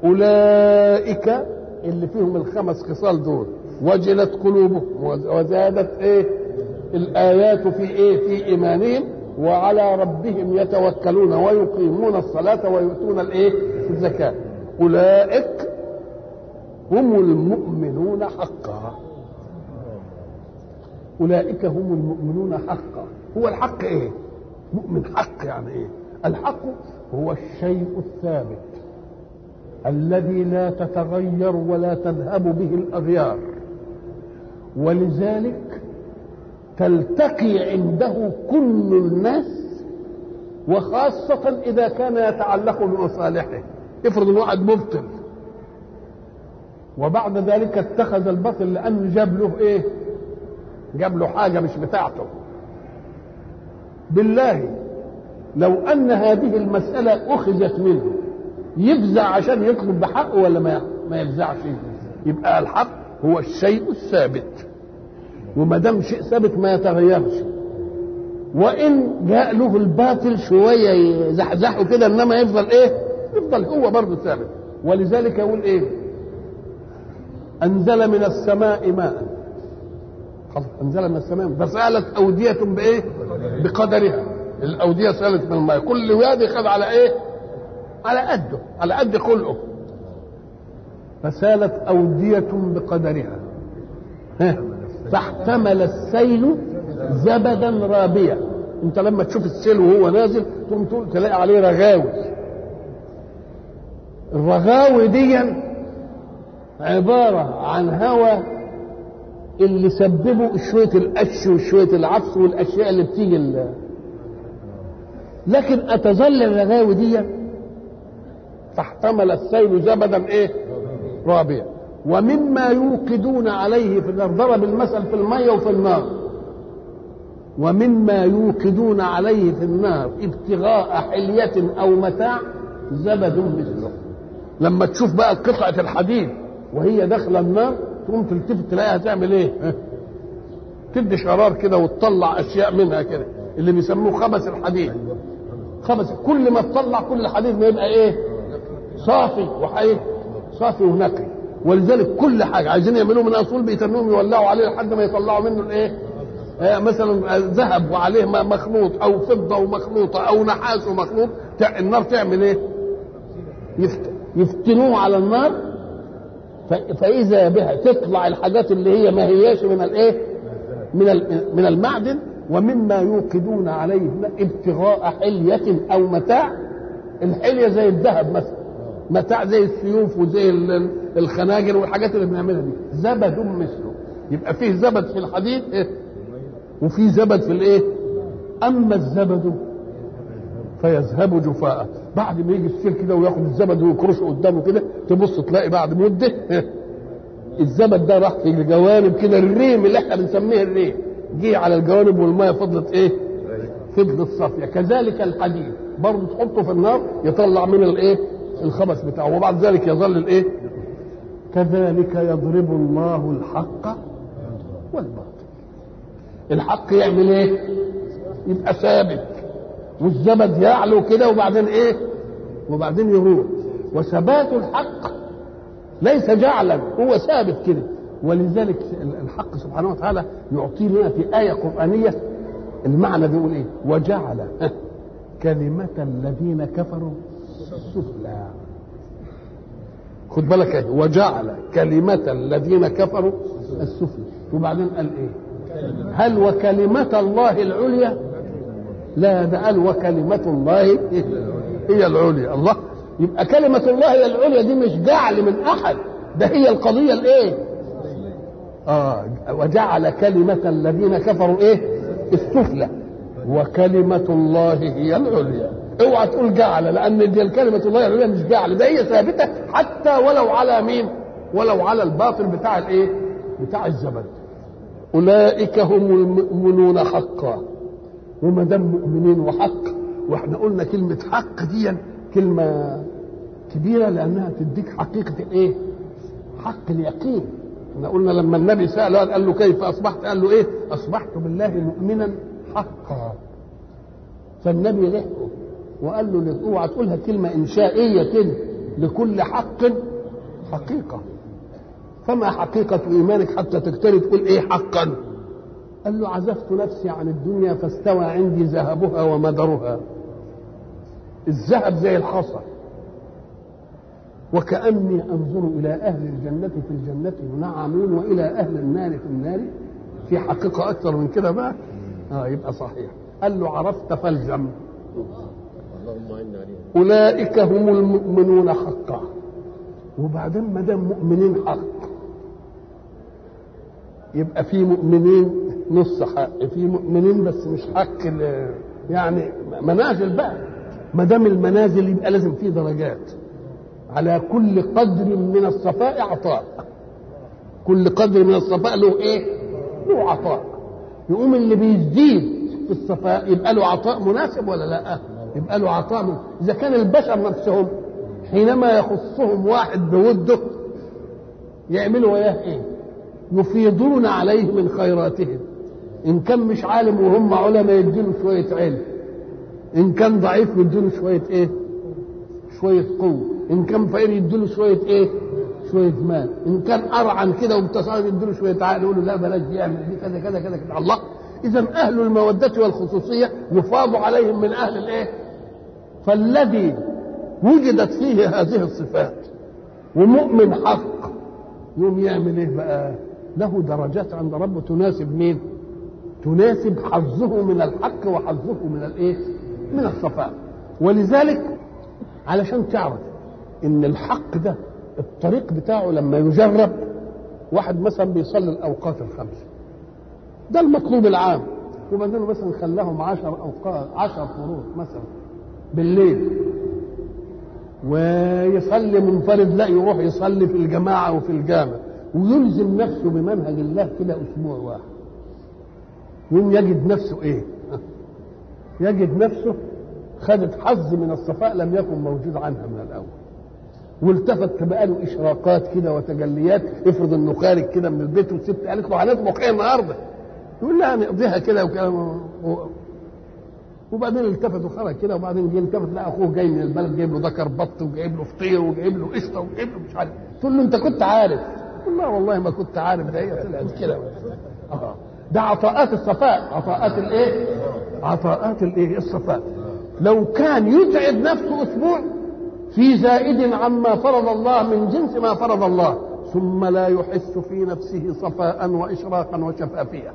اولئك اللي فيهم الخمس خصال دول وجلت قلوبهم وزادت ايه الايات في ايه في ايمانهم وعلى ربهم يتوكلون ويقيمون الصلاه ويؤتون الايه الزكاه اولئك هم المؤمنون حقا اولئك هم المؤمنون حقا هو الحق ايه مؤمن حق يعني ايه الحق هو الشيء الثابت الذي لا تتغير ولا تذهب به الاغيار ولذلك تلتقي عنده كل الناس وخاصة إذا كان يتعلق بمصالحه افرض واحد مبطل وبعد ذلك اتخذ البطل لأنه جاب له إيه؟ جاب له حاجة مش بتاعته بالله لو أن هذه المسألة أخذت منه يفزع عشان يطلب بحقه ولا ما ما يفزعش يبقى الحق هو الشيء الثابت وما دام شيء ثابت ما يتغيرش وان جاء له الباطل شويه يزحزحه كده انما يفضل ايه يفضل هو برضه ثابت ولذلك يقول ايه انزل من السماء ماء خلاص انزل من السماء فسالت اوديه بايه بقدرها الاوديه سالت من الماء كل وادي خد على ايه على قده على قد خلقه فسالت اوديه بقدرها ها فاحتمل السيل زبدا رابيا انت لما تشوف السيل وهو نازل تقوم تقول تلاقي عليه رغاوي الرغاوي دي عبارة عن هواء اللي سببه شوية القش وشوية العفس والأشياء اللي بتيجي ال... لكن أتظل الرغاوي دي فاحتمل السيل زبدا إيه رابيا ومما يوقدون عليه في النار ضرب المثل في المية وفي النار ومما يوقدون عليه في النار ابتغاء حلية أو متاع زبد مثله لما تشوف بقى قطعة الحديد وهي داخلة النار تقوم تلتفت تلاقيها تعمل ايه؟ تدي شرار كده وتطلع اشياء منها كده اللي بيسموه خبث الحديد خبث كل ما تطلع كل الحديد ما يبقى ايه؟ صافي وحي صافي ونقي ولذلك كل حاجه عايزين يعملوه من اصول بيتنوهم يولعوا عليه لحد ما يطلعوا منه الايه؟ آه مثلا ذهب وعليه مخلوط او فضه ومخلوطه او نحاس ومخلوط النار تعمل ايه؟ يفتنوه على النار فاذا بها تطلع الحاجات اللي هي ما هياش من الايه؟ من من المعدن ومما يوقدون عليه ابتغاء حليه او متاع الحليه زي الذهب مثلا متاع زي السيوف وزي الخناجر والحاجات اللي بنعملها دي زبد مثله يبقى فيه زبد في الحديد إيه؟ وفيه زبد في الايه اما الزبد فيذهب جفاء بعد ما يجي السيل كده وياخد الزبد ويكرشه قدامه كده تبص تلاقي بعد مده إيه؟ الزبد ده راح في الجوانب كده الريم اللي احنا بنسميه الريم جه على الجوانب والميه فضلت ايه فضلت صافيه كذلك الحديد برضه تحطه في النار يطلع من الايه الخبث بتاعه وبعد ذلك يظل الايه كذلك يضرب الله الحق والباطل الحق يعمل ايه يبقى ثابت والزبد يعلو كده وبعدين ايه وبعدين يروح وثبات الحق ليس جعلا هو ثابت كده ولذلك الحق سبحانه وتعالى يعطي لنا في آية قرآنية المعنى بيقول ايه وجعل كلمة الذين كفروا السفلى خد بالك ايه وجعل كلمة الذين كفروا السفلى وبعدين قال ايه هل وكلمة الله العليا لا ده قال وكلمة الله هي العليا الله يبقى كلمة الله هي العليا دي مش جعل من أحد ده هي القضية الإيه؟ آه وجعل كلمة الذين كفروا إيه؟ السفلى وكلمة الله هي العليا اوعى تقول جعل لأن دي كلمة الله العليا مش جعل ده هي ثابتة حتى ولو على مين؟ ولو على الباطل بتاع الإيه؟ بتاع الزبد أولئك هم المؤمنون حقا وما دام مؤمنين وحق واحنا قلنا كلمة حق دي كلمة كبيرة لأنها تديك حقيقة الإيه؟ حق اليقين احنا قلنا لما النبي سأله قال له كيف أصبحت؟ قال له إيه؟ أصبحت بالله مؤمنا حقا فالنبي لحقه وقال له اوعى تقولها كلمة إنشائية كده لكل حق حقيقة فما حقيقة إيمانك حتى تكتري تقول إيه حقا قال له عزفت نفسي عن الدنيا فاستوى عندي ذهبها ومدرها الذهب زي الحصى وكأني أنظر إلى أهل الجنة في الجنة ينعمون وإلى أهل النار في النار في حقيقة أكثر من كده بقى آه يبقى صحيح قال له عرفت فالزم اللهم عنا عليهم أولئك هم المؤمنون حقا وبعدين ما دام مؤمنين حق يبقى في مؤمنين نص حق في مؤمنين بس مش حق ال- يعني منازل بقى ما دام المنازل يبقى لازم في درجات على كل قدر من الصفاء عطاء كل قدر من الصفاء له ايه له عطاء يقوم اللي بيزيد في الصفاء يبقى له عطاء مناسب ولا لا يبقى له عطاء من... اذا كان البشر نفسهم حينما يخصهم واحد بوده يعملوا وياه ايه يفيضون عليه من خيراتهم ان كان مش عالم وهم علماء يديله شويه علم ان كان ضعيف يديله شويه ايه شويه قوه ان كان فقير يديله شويه ايه شويه مال ان كان ارعن كده ومتصرف يديله شويه عقل يقول له لا بلاش دي اعمل دي كذا كذا كذا كذا الله اذا اهل الموده والخصوصيه يفاض عليهم من اهل الايه فالذي وجدت فيه هذه الصفات ومؤمن حق يوم يعمل ايه بقى له درجات عند ربه تناسب مين تناسب حظه من الحق وحظه من الايه من الصفاء ولذلك علشان تعرف ان الحق ده الطريق بتاعه لما يجرب واحد مثلا بيصلي الاوقات الخمسه ده المطلوب العام وبعدين مثلا خلاهم عشر اوقات عشر فروض مثلا بالليل ويصلي منفرد لا يروح يصلي في الجماعه وفي الجامع ويلزم نفسه بمنهج الله كده اسبوع واحد يوم يجد نفسه ايه يجد نفسه خدت حظ من الصفاء لم يكن موجود عنها من الاول والتفت تبقى له اشراقات كده وتجليات افرض انه خارج كده من البيت والست قالت له هنطبخ ايه النهارده يقول لها نقضيها كده وكده و- وبعدين التفت وخرج كده وبعدين جه التفت لقى اخوه جاي من البلد جايب له ذكر بط وجايب له فطير وجايب له قشطه وجايب له مش عارف تقول له انت كنت عارف يقول لا والله ما كنت عارف ده هي طلعت كده آه. ده عطاءات الصفاء عطاءات الايه عطاءات الايه الصفاء لو كان يتعب نفسه اسبوع في زائد عما فرض الله من جنس ما فرض الله ثم لا يحس في نفسه صفاء واشراقا وشفافيه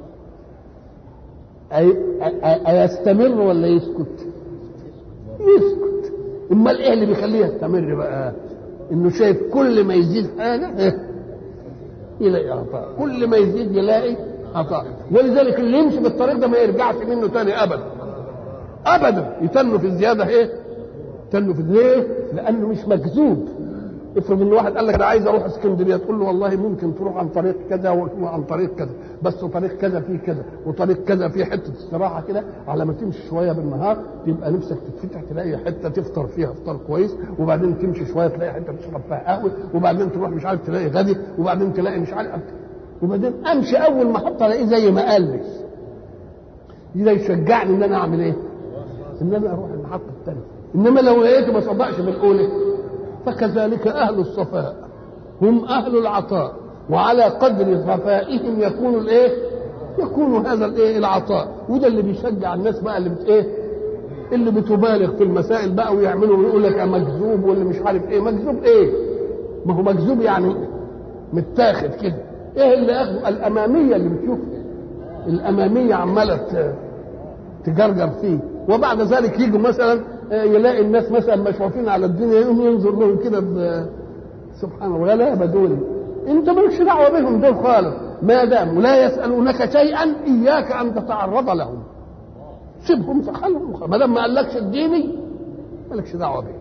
أي أي- أيستمر ولا يسكت؟ يسكت امال ايه اللي بيخليه يستمر بقى؟ انه شايف كل ما يزيد حاجه إيه؟ يلاقي عطاء كل ما يزيد يلاقي عطاء ولذلك اللي يمشي بالطريق ده ما يرجعش منه تاني ابدا ابدا يتنوا في الزياده ايه؟ يتنوا في ليه؟ لانه مش مجذوب افرض ان واحد قال لك انا عايز اروح اسكندريه تقول له والله ممكن تروح عن طريق كذا وعن طريق كذا بس طريق كذا فيه كذا وطريق كذا فيه حته استراحه كده على ما تمشي شويه بالنهار تبقى نفسك تتفتح تلاقي حته تفطر فيها فطار كويس وبعدين تمشي شويه تلاقي حته تشرب فيها قهوه وبعدين تروح مش عارف تلاقي غدي وبعدين تلاقي مش عارف وبعدين امشي اول ما احط الاقيه زي ما قال ده يشجعني ان انا اعمل ايه؟ ان انا اروح المحطه الثانيه انما لو لقيته ما صدقش بالاولى فكذلك اهل الصفاء هم اهل العطاء وعلى قدر صفائهم يكون الايه يكون هذا الايه العطاء وده اللي بيشجع الناس بقى اللي بت ايه اللي بتبالغ في المسائل بقى ويعملوا ويقول لك مجذوب واللي مش عارف ايه مجذوب ايه ما هو مجذوب يعني متاخد كده ايه اللي اخذه الاماميه اللي بتشوف الاماميه عماله ت- تجرجر فيه وبعد ذلك يجوا مثلا آه، يلاقي الناس مثلا مشرفين على الدنيا يقوم ينظر لهم كده ب- سبحان الله لا دول انت مالكش دعوه بهم دول خالص ما دام لا يسالونك شيئا اياك ان تتعرض لهم سيبهم في حالهم ما دام ما قالكش اديني مالكش دعوه بهم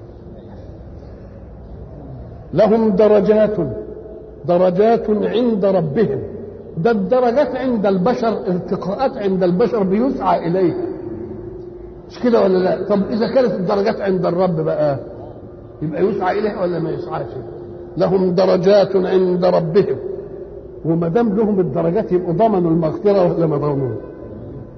لهم درجات درجات عند ربهم ده الدرجات عند البشر ارتقاءات عند البشر بيسعى اليها مش كده ولا لا طب اذا كانت الدرجات عند الرب بقى يبقى يسعى اليها ولا ما يسعاش لهم درجات عند ربهم وما دام لهم الدرجات يبقوا ضمنوا المغفره ولا ما ضمنوا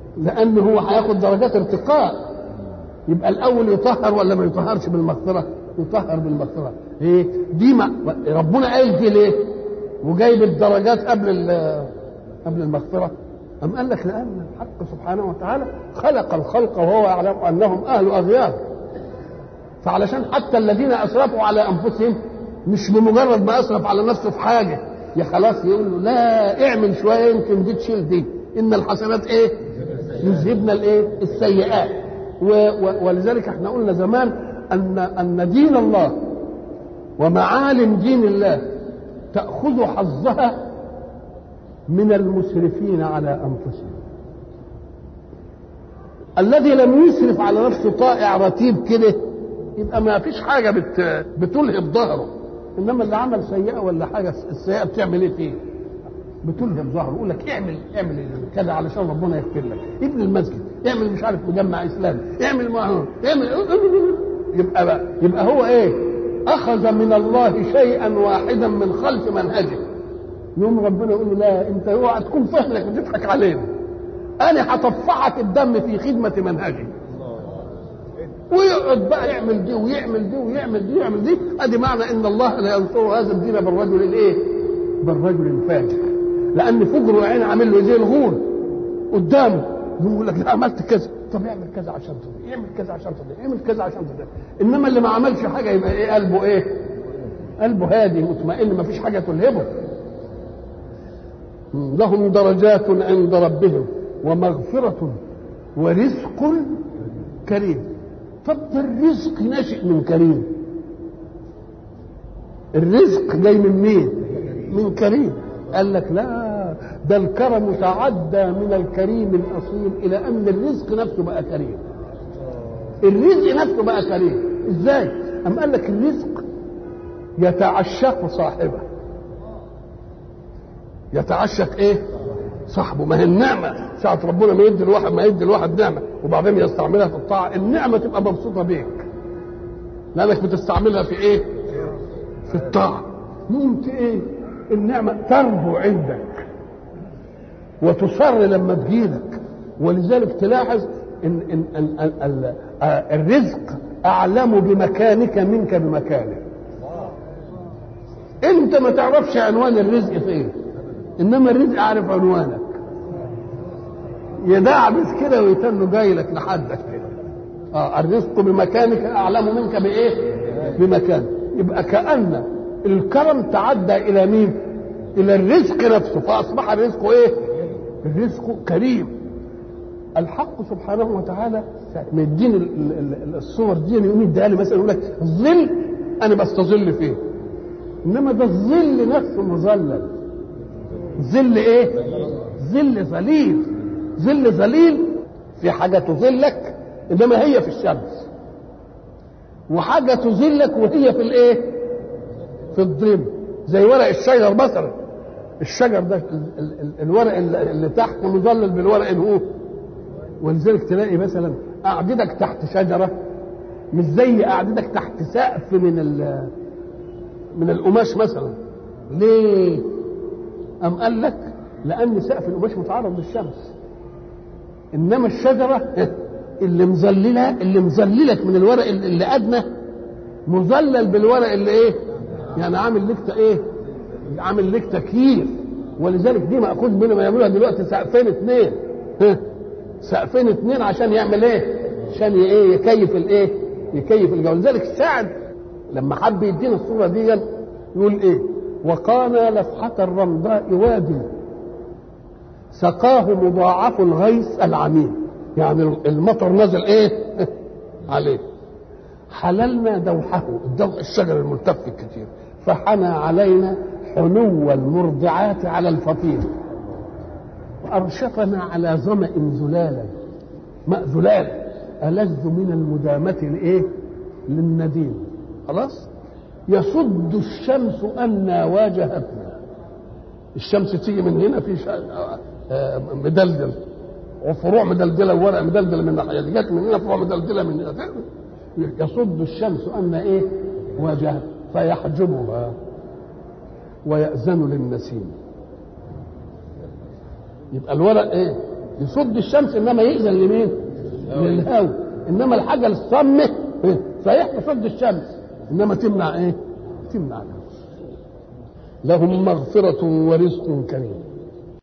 لان هو هياخد درجات ارتقاء يبقى الاول يطهر ولا ما يطهرش بالمغفره يطهر بالمغفره ايه دي ما ربنا قال دي ليه وجايب الدرجات قبل ال- قبل المغفره أم قال لك لأن الحق سبحانه وتعالى خلق الخلق وهو يعلم أنهم أهل أغيار فعلشان حتى الذين أسرفوا على أنفسهم مش بمجرد ما أسرف على نفسه في حاجة يا خلاص يقول له لا اعمل شوية يمكن دي تشيل دي إن الحسنات إيه يذهبن الإيه السيئات و و ولذلك احنا قلنا زمان أن أن دين الله ومعالم دين الله تأخذ حظها من المسرفين على انفسهم الذي لم يسرف على نفسه طائع رتيب كده يبقى ما فيش حاجه بت... بتلهب ظهره انما اللي عمل سيئه ولا حاجه السيئه بتعمل ايه فيه؟ بتلهب ظهره يقول لك اعمل اعمل كذا علشان ربنا يغفر لك ابن المسجد اعمل مش عارف مجمع اسلامي اعمل ما اعمل يبقى بقى يبقى هو ايه؟ اخذ من الله شيئا واحدا من خلف منهجه يوم ربنا يقول له لا انت اوعى تكون فهلك وتضحك علينا انا هطفعك الدم في خدمه منهجي ويقعد بقى يعمل دي ويعمل دي ويعمل دي ويعمل دي ادي معنى ان الله لا ينصر هذا الدين بالرجل الايه؟ بالرجل الفاجر لان فجر العين عامل له زي الغول قدامه يقول لك لا عملت كذا طب اعمل كذا عشان تضيع اعمل كذا عشان تضيع اعمل كذا عشان تضيع انما اللي ما عملش حاجه يبقى ايه قلبه ايه؟ قلبه هادي مطمئن ما فيش حاجه تلهبه لهم درجات عند ربهم ومغفرة ورزق كريم طب ده الرزق ناشئ من كريم الرزق جاي من مين من كريم قال لك لا ده الكرم تعدى من الكريم الاصيل الى ان الرزق نفسه بقى كريم الرزق نفسه بقى كريم ازاي ام قال لك الرزق يتعشق صاحبه يتعشق ايه صاحبه ما هي النعمه ساعه ربنا ما يدي الواحد ما يدي الواحد نعمه وبعدين يستعملها في الطاعه النعمه تبقى مبسوطه بيك لانك بتستعملها في ايه في الطاعه ممكن ايه النعمه تربو عندك وتصر لما تجيلك ولذلك تلاحظ ان ان, إن, إن, إن الرزق اعلم بمكانك منك بمكانه انت ما تعرفش عنوان الرزق فين انما الرزق عارف عنوانك يدعبس كده ويتنه جاي لك لحدك كده اه الرزق بمكانك اعلم منك بايه بمكان يبقى كان الكرم تعدى الى مين الى الرزق نفسه فاصبح الرزق ايه الرزق كريم الحق سبحانه وتعالى مدين الصور دي يقوم يديها لي مثلا يقول لك الظل انا بستظل فيه انما ده الظل نفسه مظلل ظل ايه ظل ظليل ظل ظليل في حاجه تظلك انما هي في الشمس وحاجه تظلك وهي في الايه في الظل زي ورق الشجر مثلا الشجر ده ال- ال- ال- الورق اللي اللي تحت مظلل بالورق اللي هو ولذلك تلاقي مثلا قعدتك تحت شجره مش زي قعدتك تحت سقف من ال- من القماش مثلا ليه؟ أم قال لك لأن سقف القماش متعرض للشمس إنما الشجرة اللي مظللة اللي مظللك من الورق اللي أدنى مظلل بالورق اللي إيه؟ يعني عامل لك ت- إيه؟ عامل لك تكييف ولذلك دي مأخوذ منهم يعملوها دلوقتي سقفين اثنين ها؟ سقفين اثنين عشان يعمل إيه؟ عشان ي- إيه؟ يكيف الإيه؟ يكيف الجو لذلك سعد لما حب يدينا الصورة دي يقول إيه؟ وقانا لفحة الرمضاء وادي سقاه مضاعف الغيث العميم يعني المطر نزل ايه عليه حللنا دوحه الدوح الشجر الملتف الكتير فحنى علينا حنو المرضعات على الفطير وأرشفنا على ظمأ زلالا ماء زلال ألذ من المدامة الإيه؟ للنديم خلاص يصد الشمس أن واجهتنا الشمس تيجي من هنا في شا... آه، مدلدل وفروع مدلدله وورق مدلدل من الناحيه دي جت من هنا فروع مدلدله من هنا يصد الشمس ان ايه واجهت فيحجبها ويأذن للنسيم يبقى الورق ايه يصد الشمس انما يأذن لمين للهواء انما الحاجه الصمه إيه؟ صحيح تصد الشمس انما تمنع ايه تمنع الهوى لهم مغفرة ورزق كريم